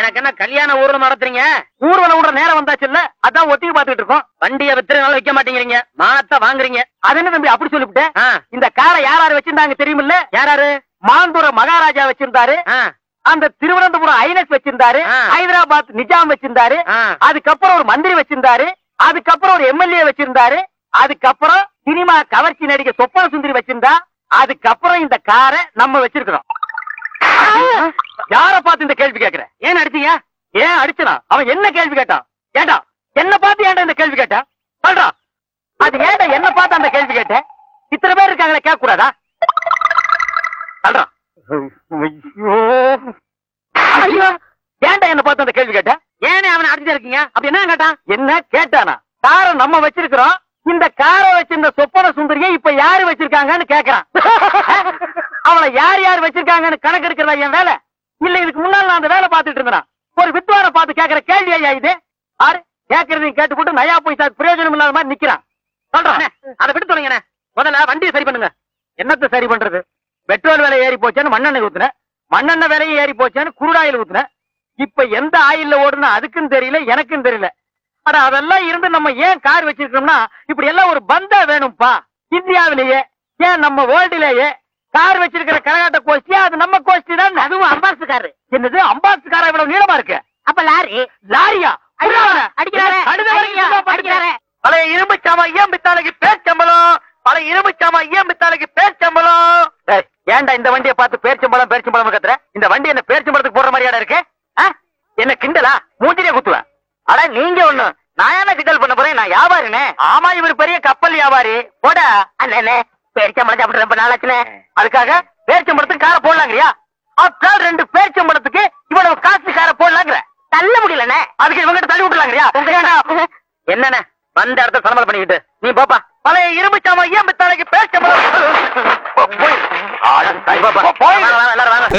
எனக்கு என்ன கல்யாண ஊர்வலம் நடத்துறீங்க ஊர்வலம் விடுற நேரம் வந்தாச்சு இல்ல அதான் ஒத்திகை பாத்துக்கிட்டு இருக்கோம் வண்டியை வித்துறதுனால விக்க மாட்டேங்கிறீங்க மானத்தை வாங்குறீங்க அது என்ன தம்பி அப்படி சொல்லிவிட்டேன் ஆ, இந்த காரை யார் யார் வச்சிருந்தாங்க தெரியுமில்ல யாராரு மாந்தூர மகாராஜா வச்சிருந்தாரு ஆ, அந்த திருவனந்தபுரம் ஐனஸ் வச்சிருந்தாரு ஆ. ஹைதராபாத் நிஜாம் வச்சிருந்தாரு ஆ. அதுக்கப்புறம் ஒரு மந்திரி வச்சிருந்தாரு அதுக்கப்புறம் ஒரு எம்எல்ஏ வச்சிருந்தாரு அதுக்கப்புறம் சினிமா கவர்ச்சி நடிகை சொப்பன சுந்தரி வச்சிருந்தா அதுக்கப்புறம் இந்த காரை நம்ம வச்சிருக்கிறோம் யார பார்த்து இந்த கேள்வி கேக்குற ஏன் அடிச்சீங்க ஏன் அடிச்சனா அவன் என்ன கேள்வி கேட்டான் ஏண்டா என்ன பார்த்து ஏன்டா இந்த கேள்வி கேட்டா சொல்றா அது ஏன்டா என்ன பார்த்து அந்த கேள்வி கேட்ட இத்தனை பேர் இருக்காங்களே கேட்க கூடாதா சொல்றான் ஐயோ ஏன்டா என்ன பார்த்து அந்த கேள்வி கேட்ட ஏனே அவனை அடிச்சுட்டு இருக்கீங்க அப்படி என்ன கேட்டான் என்ன கேட்டானா காரை நம்ம வச்சிருக்கிறோம் இந்த காரை வச்சிருந்த சொப்பன சுந்தரியை இப்ப யாரு வச்சிருக்காங்கன்னு கேக்குறான் அவளை யார் யார் வச்சிருக்காங்கன்னு கணக்கு எடுக்கிறதா என் வேலை இல்ல இதுக்கு முன்னால நான் அந்த வேலை பார்த்துட்டு இருந்தேன் ஒரு வித்வான பார்த்து கேக்குற கேள்வி ஐயா இது ஆறு கேக்குறதையும் கேட்டு போட்டு நயா பைசா பிரயோஜனம் இல்லாத மாதிரி நிக்கிறான் சொல்றான் அதை விட்டு தொலைங்கண்ணே முதல்ல வண்டியை சரி பண்ணுங்க என்னத்த சரி பண்றது பெட்ரோல் விலை ஏறி போச்சேன்னு மண்ணெண்ணெய் ஊத்துன மண்ணெண்ணெய் விலையும் ஏறி போச்சேன்னு குருடாயில் ஊத்துன இப்ப எந்த ஆயில்ல ஓடுனா அதுக்கும் தெரியல எனக்கும் தெரியல அட அதெல்லாம் இருந்து நம்ம ஏன் கார் வச்சிருக்கோம்னா இப்படி எல்லாம் ஒரு பந்தா வேணும்பா இந்தியாவிலேயே ஏன் நம்ம வேர்ல்டுலேயே கார் வச்சிருக்கிற கரகாட்ட கோஷ்டியா அது நம்ம கோஷ்டி தான் அதுவும் அம்பாசு காரு என்னது அம்பாஸ் காரா இவ்வளவு நீளமா இருக்கு அப்ப லாரி லாரியா அடிக்கிறாரே, அடிக்கிறாரே, கழுதை வரைக்கும் அடிக்கிறாரே, சுத்தமா அடிக்கிறாரே. பழைய இரும்பு சாமா ஏன் பித்தாளைக்கு பேச்சம்பளம் பழைய இரும்பு சாமா ஏன் பித்தாளைக்கு பேச்சம்பளம் ஏய், ஏன்டா இந்த வண்டியை பார்த்து பேர்ச்சம்பளம் பேர்ச்சம்பளம் கத்துற இந்த வண்டி என்ன பேர்ச்சம்பளத்துக்கு போடுற மாதிரியாடா இருக்கு ஆ? என்ன கிண்டலா மூஞ்சிலே குத்துவேன் அட நீங்க ஒண்ணு நான் என்ன கிண்டல் பண்ண போறேன் நான் வியாபாரினே ஆமா இவர் பெரிய கப்பல் வியாபாரி போட அண்ணே பேரிச்சம்பளம் சாப்பிட்டு ரொம்ப நாளாச்சுனே அதுக்காக பேரிச்சம்பளத்துக்கு காரை போடலாங்கறியா அப்புறம் ரெண்டு பேரிச்சம்பளத்துக்கு இவ்வளவு காசு காரை போடலாங்கிற தள்ள முடியலண்ணே அதுக்கு இவங்கிட்ட தள்ளி விட்டுலாங்கறியா என்னண்ணே வந்த இடத்த சலமலை பண்ணிக்கிட்டு நீ போப்பா பழைய இரும்பு சாமா ஏன் பித்தாளைக்கு பேரிச்சம்பளம்